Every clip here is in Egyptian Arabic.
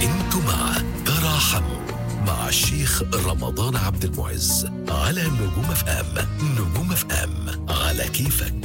انتم مع تراحموا مع الشيخ رمضان عبد المعز على نجوم اف ام نجوم اف ام على كيفك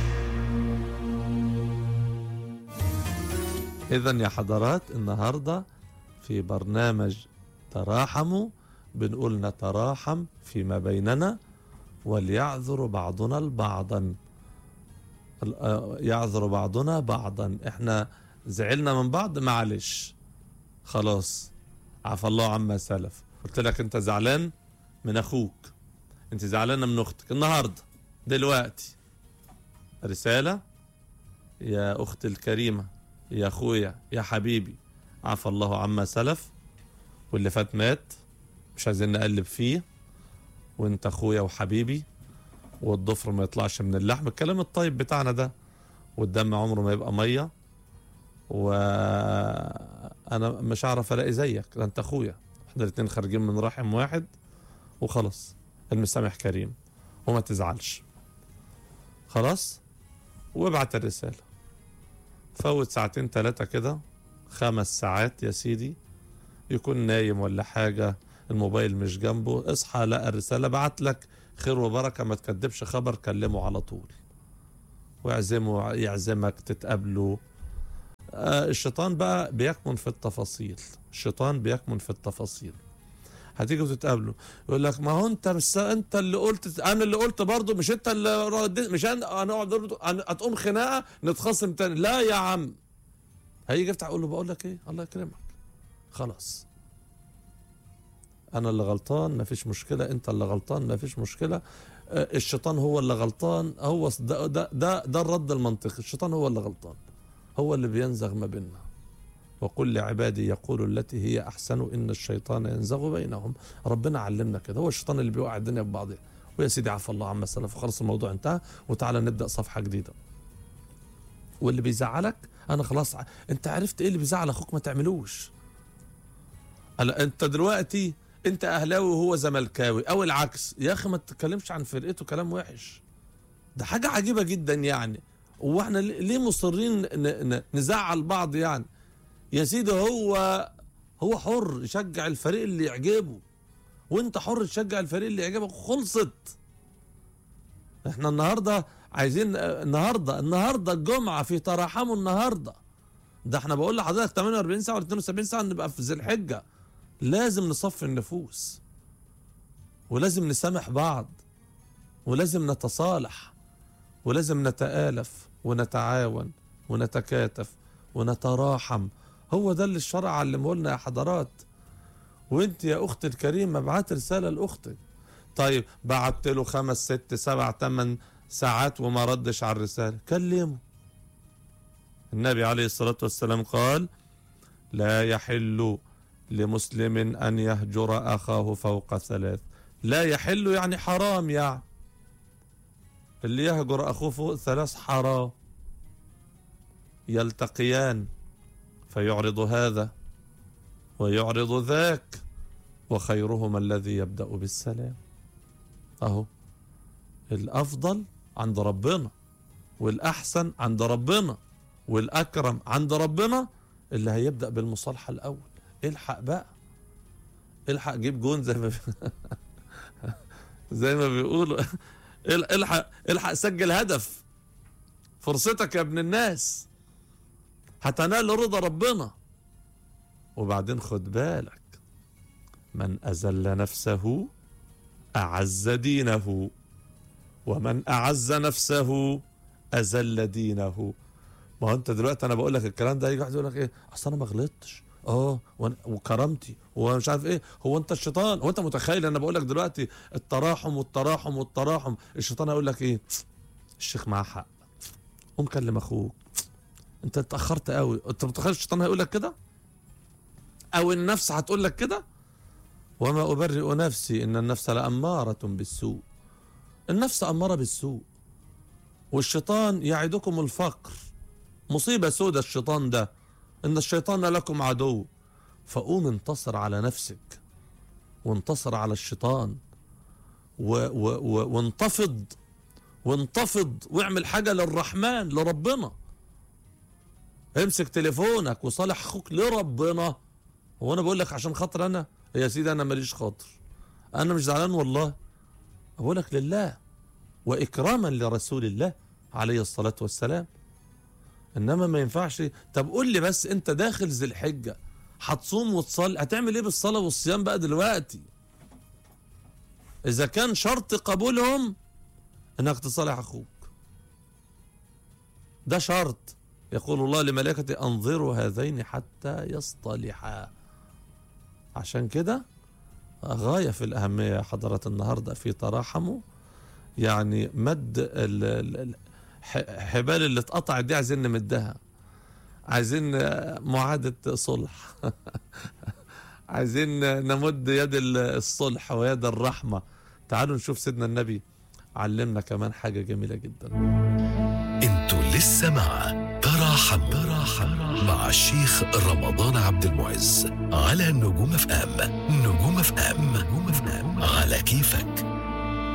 إذا يا حضرات النهاردة في برنامج تراحموا بنقول نتراحم فيما بيننا وليعذر بعضنا البعضا ال- آه، يعذر بعضنا بعضا احنا زعلنا من بعض معلش خلاص عفى الله عما سلف قلت لك انت زعلان من اخوك انت زعلانه من اختك النهارده دلوقتي رساله يا اختي الكريمه يا اخويا يا حبيبي عفى الله عما سلف واللي فات مات مش عايزين نقلب فيه وانت اخويا وحبيبي والضفر ما يطلعش من اللحم الكلام الطيب بتاعنا ده والدم عمره ما يبقى ميه وانا مش هعرف الاقي زيك ده انت اخويا احنا الاتنين خارجين من رحم واحد وخلاص المسامح كريم وما تزعلش خلاص وابعت الرساله فوت ساعتين ثلاثة كده خمس ساعات يا سيدي يكون نايم ولا حاجة الموبايل مش جنبه اصحى لقى الرسالة بعت لك خير وبركة ما تكدبش خبر كلمه على طول ويعزمه يعزمك تتقابلوا آه الشيطان بقى بيكمن في التفاصيل الشيطان بيكمن في التفاصيل هتيجوا تتقابلوا يقول لك ما هو انت مش انت اللي قلت انا اللي قلت برضه مش انت اللي رديت مش انا انا اقعد أقول- أنا- هتقوم خناقه نتخاصم تاني لا يا عم هيجي يفتح يقول له بقول لك ايه الله يكرمك خلاص انا اللي غلطان مفيش مشكله انت اللي غلطان مفيش مشكله آه، الشيطان هو اللي غلطان هو ص- ده ده ده, ده الرد المنطقي الشيطان هو اللي غلطان هو اللي بينزغ ما بيننا وقل لعبادي يقولوا التي هي احسن ان الشيطان ينزغ بينهم ربنا علمنا كده هو الشيطان اللي بيوقع الدنيا ببعضها ويا سيدي عفى الله عما سلف وخلص الموضوع انتهى وتعالى نبدا صفحه جديده واللي بيزعلك انا خلاص ع- انت عرفت ايه اللي بيزعل اخوك ما تعملوش ألا انت دلوقتي انت اهلاوي وهو زملكاوي او العكس يا اخي ما تتكلمش عن فرقته كلام وحش ده حاجه عجيبه جدا يعني هو احنا ليه ليه مصرين ن- ن- نزعل بعض يعني يا سيدي هو هو حر يشجع الفريق اللي يعجبه وانت حر تشجع الفريق اللي يعجبك خلصت احنا النهارده عايزين اه، النهارده النهارده الجمعه في تراحموا النهارده ده احنا بقول لحضرتك 48 ساعه ولا 72 ساعه نبقى في ذي الحجه لازم نصفي النفوس ولازم نسامح بعض ولازم نتصالح ولازم نتآلف ونتعاون ونتكاتف ونتراحم هو ده اللي الشرع علمه لنا يا حضرات وانت يا اختي الكريمه ابعت رساله لاختك طيب بعت له خمس ست سبع ثمان ساعات وما ردش على الرساله كلمه النبي عليه الصلاه والسلام قال لا يحل لمسلم ان يهجر اخاه فوق ثلاث لا يحل يعني حرام يعني اللي يهجر اخوه فوق ثلاث حرام يلتقيان فيعرض هذا ويعرض ذاك وخيرهما الذي يبدأ بالسلام أهو الأفضل عند ربنا والأحسن عند ربنا والأكرم عند ربنا اللي هيبدأ بالمصالحة الأول الحق بقى الحق جيب جون زي ما بي- زي ما بيقولوا ال- الحق الحق سجل هدف فرصتك يا ابن الناس هتنال رضا ربنا وبعدين خد بالك من أذل نفسه أعز دينه ومن أعز نفسه أذل دينه ما هو أنت دلوقتي أنا بقول لك الكلام ده يجي واحد يقول لك إيه أصل أنا ما غلطتش اه وأنا- وكرامتي ومش عارف ايه هو انت الشيطان هو انت متخيل انا بقول لك دلوقتي التراحم والتراحم والتراحم الشيطان هيقول لك ايه الشيخ معاه حق قوم كلم اخوك انت اتاخرت قوي انت متخيل الشيطان هيقول لك كده او النفس هتقول لك كده وما ابرئ نفسي ان النفس لاماره بالسوء النفس اماره بالسوء والشيطان يعدكم الفقر مصيبه سودة الشيطان ده ان الشيطان لكم عدو فقوم انتصر على نفسك وانتصر على الشيطان و و و وانتفض وانتفض واعمل حاجة للرحمن لربنا امسك تليفونك وصالح اخوك لربنا هو انا بقول لك عشان خاطر انا يا سيدي انا ماليش خاطر انا مش زعلان والله بقول لك لله واكراما لرسول الله عليه الصلاه والسلام انما ما ينفعش طب قول لي بس انت داخل ذي الحجه هتصوم وتصلي هتعمل ايه بالصلاه والصيام بقى دلوقتي اذا كان شرط قبولهم انك تصالح اخوك ده شرط يقول الله لملائكته انظروا هذين حتى يصطلحا عشان كده غاية في الأهمية يا حضرات النهاردة في تراحموا يعني مد ال- ال- ال- ح- حبال اللي اتقطعت دي عايزين نمدها عايزين معاهدة صلح عايزين نمد يد ال- الصلح ويد الرحمة تعالوا نشوف سيدنا النبي علمنا كمان حاجة جميلة جدا انتوا لسه مع تراحم تراحم مع الشيخ رمضان عبد المعز على نجوم اف ام نجوم اف ام نجوم اف ام على كيفك